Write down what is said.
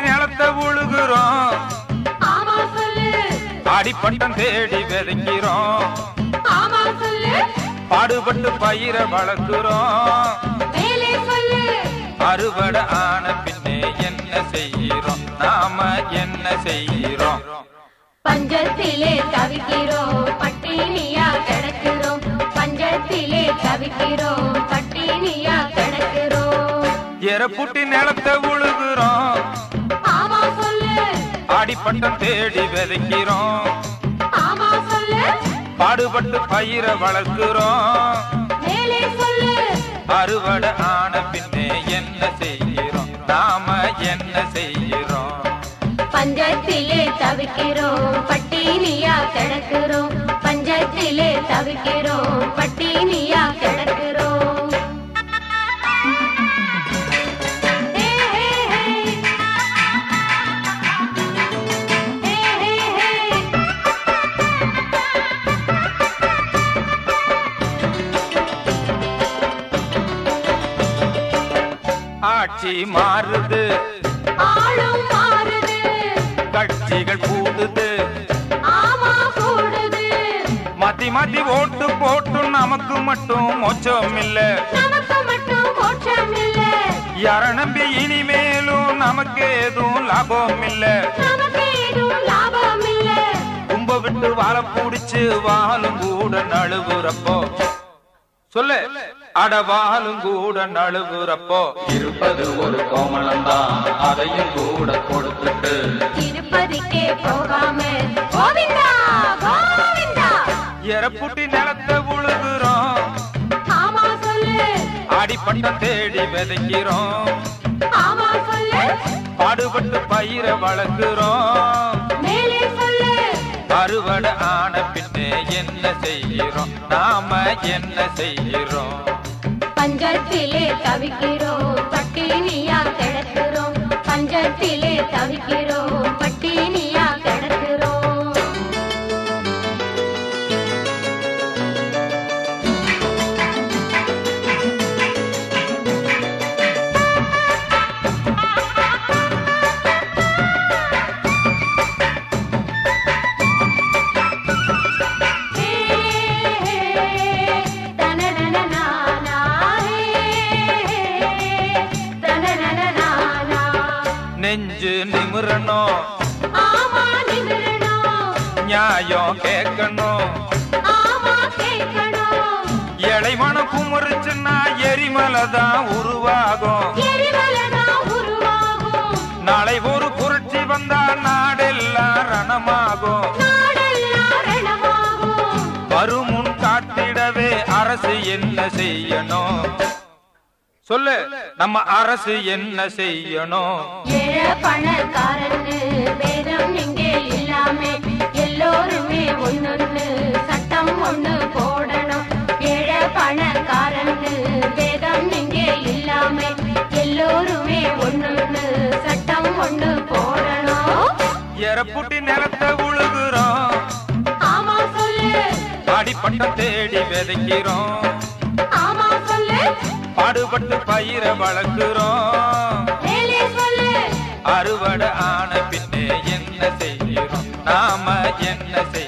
நிலத்தை உழுகுறோம் ஆமா சொல்லு அடிப்பட்டம் தேடி விதைக்கிறோம் ஆமா சொல்லு பாடுபட்டு பயிரை வளர்க்குறோம் மேலே சொல்லு அறுவடை ஆன பின்னே என்ன செய்கிறோம் நாம என்ன செய்கிறோம் பஞ்சத்திலே தவிக்கிறோம் பட்டினியா கிடக்கிறோம் பஞ்சத்திலே தவிக்கிறோம் பட்டினியா கிடக்கிறோம் எரப்புட்டி நிலத்தை உழுகுறோம் ஆமா சொல்லு அடிப்பட்டம் தேடி விதைக்கிறோம் ஆமா சொல்லு பாடுபட்டு பயிரை வளர்க்குறோம் மேலே சொல்லு அறுவடை ஆன பின்னே என்ன செய்கிறோம் நாம என்ன செய்கிறோம் பஞ்சத்திலே தவிக்கிறோம் பட்டினியா கிடக்கிறோம் பஞ்சத்திலே தவிக்கிறோம் பட்டினியா கிடக்கிறோம் ஹே, ஹே, ஹே. ஹே, ஹே, ஹே. ஆட்சி மாறுது ஆளும் மாறுது கட்சிகள் கூடுது ஆமா கூடுது மாத்தி மாத்தி ஓட்டு போட்டு நமக்கு மட்டும் மோச்சம் இல்ல நமக்கு மட்டும் மோட்சம் இல்ல யார நம்பி இனிமேலும் நமக்கு எதுவும் லாபம் இல்ல நமக்கு எதுவும் லாபம் இல்ல கும்ப விட்டு வாழ புடிச்சு வாழும் கூட நழுவுறப்போ சொல்லு அட வாழும் கூட நழுவுறப்போ இருப்பது ஒரு கோமளம்தான் அதையும் கூட கொடுத்துட்டு திருப்பதிக்கே போகாம கோவிந்தா கோவிந்தா எரப்புட்டி நிலத்தை உழுகுறோம் ஆமா சொல்லு அடிப்பட்டம் தேடி விதைக்கிறோம் ஆமா சொல்லு பாடுபட்டு பயிரை வளர்க்குறோம் மேலே சொல்லு அறுவடை ஆன பின்னே என்ன செய்கிறோம் நாம என்ன செய்கிறோம் பஞ்சத்திலே தவிக்கிறோம் பட்டினியா கிடக்கிறோம் பஞ்சத்திலே தவிக்கிறோம் பட்டினியா கிடக்கிறோம் ஹே, ஹே, தனனனனானா, ஹே, தனனனனானா. நெஞ்சு நிமிரணும் ஆமா நிமிரணும், நியாயம் கேட்கணும் ஆமா கேட்கணும். இளைவன குமுறிச்சுன்னா எரிமலை தான் உருவாகும் எரிமலைதான் உருவாகும், நாளை ஒரு புரட்சி வந்தா நாடெல்லாம் ரணமாகும் நாடெல்லாம் ரணமாகும். வருமுன் காத்திடவே அரசு என்ன செய்யணும் சொல்லு நம்ம அரசு என்ன செய்யணும் ஏழை பணக்காரன்னு பேதம் இங்கே இல்லாமே எல்லோருமே ஒன்னொன்னு சட்டம் ஒண்ணு போடணும் ஏழை பணக்காரன்னு பேதம் இங்கே இல்லாமே எல்லோருமே ஒன்னொன்னு சட்டம் ஒண்ணு போடணும் எரப்புட்டி நிலத்தை உழுகுறோம் ஆமா சொல்லு அடிப்பட்டம் தேடி விதைக்கிறோம் ஆமா சொல்லு பாடுபட்டு பயிரை வளர்க்குறோம் மேலே சொல்லு அறுவடை ஆன பின்னே என்ன செய்கிறோம் நாம என்ன செய்கிறோம்